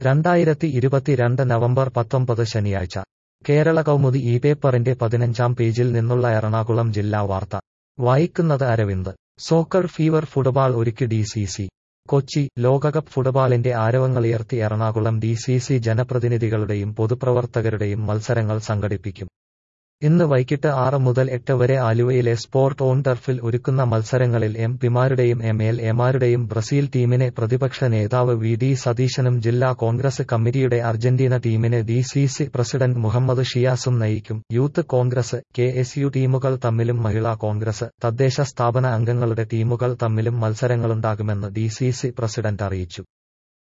രണ്ടായിരത്തി ഇരുപത്തിരണ്ട് നവംബർ പത്തൊമ്പത് ശനിയാഴ്ച കേരള കൗമുദി ഈ പേപ്പറിന്റെ പതിനഞ്ചാം പേജിൽ നിന്നുള്ള എറണാകുളം ജില്ലാ വാർത്ത വായിക്കുന്നത് അരവിന്ദ് സോക്കർ ഫീവർ ഫുട്ബാൾ ഒരുക്കി ഡി സി സി കൊച്ചി ലോകകപ്പ് ഫുട്ബാളിന്റെ ആരവങ്ങളുയർത്തി എറണാകുളം ഡി സി സി ജനപ്രതിനിധികളുടെയും പൊതുപ്രവർത്തകരുടെയും മത്സരങ്ങൾ സംഘടിപ്പിക്കും ഇന്ന് വൈകിട്ട് ആറ് മുതൽ എട്ട് വരെ ആലുവയിലെ സ്പോർട്ട് ഓൺ ടർഫിൽ ഒരുക്കുന്ന മത്സരങ്ങളിൽ എം പിമാരുടെയും എം എൽ എമാരുടെയും ബ്രസീൽ ടീമിനെ പ്രതിപക്ഷ നേതാവ് വി ഡി സതീശനും ജില്ലാ കോൺഗ്രസ് കമ്മിറ്റിയുടെ അർജന്റീന ടീമിനെ D C C president Muhammad ഷിയാസും നയിക്കും Youth Congress K S U ടീമുകൾ തമ്മിലും മഹിളാ കോൺഗ്രസ് തദ്ദേശ സ്ഥാപന അംഗങ്ങളുടെ ടീമുകൾ തമ്മിലും മത്സരങ്ങളുണ്ടാകുമെന്ന് ഡി സി സി പ്രസിഡന്റ് അറിയിച്ചു